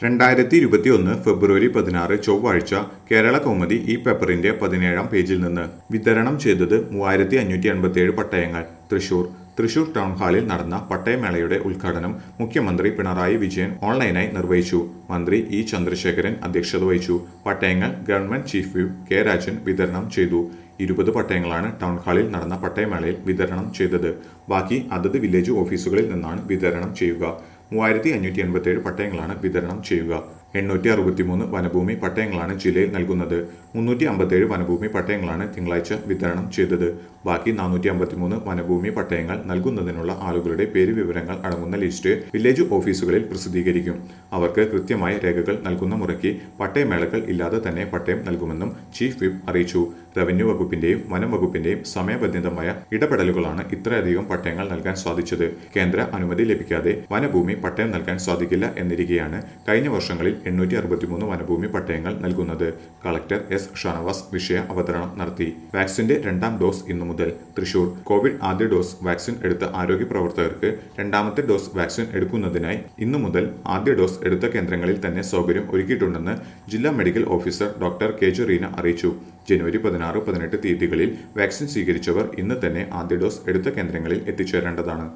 രണ്ടായിരത്തി ഇരുപത്തിയൊന്ന് ഫെബ്രുവരി പതിനാറ് ചൊവ്വാഴ്ച കേരള കൗമുദി ഈ പേപ്പറിന്റെ പതിനേഴാം പേജിൽ നിന്ന് വിതരണം ചെയ്തത് മൂവായിരത്തി അഞ്ഞൂറ്റി അൻപത്തിയേഴ് പട്ടയങ്ങൾ തൃശൂർ തൃശൂർ ടൗൺ ഹാളിൽ നടന്ന പട്ടയമേളയുടെ ഉദ്ഘാടനം മുഖ്യമന്ത്രി പിണറായി വിജയൻ ഓൺലൈനായി നിർവഹിച്ചു മന്ത്രി ഇ ചന്ദ്രശേഖരൻ അധ്യക്ഷത വഹിച്ചു പട്ടയങ്ങൾ government chief whip K Rajan വിതരണം ചെയ്തു ഇരുപത് പട്ടയങ്ങളാണ് ടൗൺ ഹാളിൽ നടന്ന പട്ടയമേളയിൽ വിതരണം ചെയ്തത് ബാക്കി അതത് വില്ലേജ് ഓഫീസുകളിൽ നിന്നാണ് വിതരണം ചെയ്യുക മൂവായിരത്തി അഞ്ഞൂറ്റി എൺപത്തിയേഴ് പട്ടയങ്ങളാണ് വിതരണം ചെയ്യുക എണ്ണൂറ്റി അറുപത്തിമൂന്ന് വനഭൂമി പട്ടയങ്ങളാണ് ജില്ലയിൽ നൽകുന്നത് മുന്നൂറ്റി അമ്പത്തേഴ് വനഭൂമി പട്ടയങ്ങളാണ് തിങ്കളാഴ്ച വിതരണം ചെയ്തത് ബാക്കി നാനൂറ്റി അമ്പത്തിമൂന്ന് വനഭൂമി പട്ടയങ്ങൾ നൽകുന്നതിനുള്ള ആളുകളുടെ പേര് വിവരങ്ങൾ അടങ്ങുന്ന ലിസ്റ്റ് വില്ലേജ് ഓഫീസുകളിൽ പ്രസിദ്ധീകരിക്കും അവർക്ക് കൃത്യമായ രേഖകൾ നൽകുന്ന മുറയ്ക്ക് പട്ടയമേളകൾ ഇല്ലാതെ തന്നെ പട്ടയം നൽകുമെന്നും ചീഫ് വിപ്പ് അറിയിച്ചു റവന്യൂ വകുപ്പിന്റെയും വനം വകുപ്പിന്റെയും സമയബന്ധിതമായ ഇടപെടലുകളാണ് ഇത്രയധികം പട്ടയങ്ങൾ നൽകാൻ സാധിച്ചത് കേന്ദ്ര അനുമതി ലഭിക്കാതെ വനഭൂമി പട്ടയം നൽകാൻ സാധിക്കില്ല എന്നിരിക്കെയാണ് കഴിഞ്ഞ വർഷങ്ങളിൽ എണ്ണൂറ്റി അറുപത്തിമൂന്ന് വനഭൂമി പട്ടയങ്ങൾ നൽകുന്നത് കളക്ടർ എസ് ഷാനവാസ് വിഷയ അവതരണം നടത്തി വാക്സിന്റെ രണ്ടാം ഡോസ് ഇന്നു മുതൽ തൃശൂർ കോവിഡ് ആദ്യ ഡോസ് വാക്സിൻ എടുത്ത ആരോഗ്യ പ്രവർത്തകർക്ക് രണ്ടാമത്തെ ഡോസ് വാക്സിൻ എടുക്കുന്നതിനായി ഇന്നു മുതൽ ആദ്യ ഡോസ് എടുത്ത കേന്ദ്രങ്ങളിൽ തന്നെ സൗകര്യം ഒരുക്കിയിട്ടുണ്ടെന്ന് ജില്ലാ medical officer doctor K J Reena അറിയിച്ചു ജനുവരി പതിനാറ് പതിനെട്ട് തീയതികളിൽ വാക്സിൻ സ്വീകരിച്ചവർ ഇന്ന് തന്നെ ആദ്യ ഡോസ് എടുത്ത കേന്ദ്രങ്ങളിൽ എത്തിച്ചേരേണ്ടതാണ്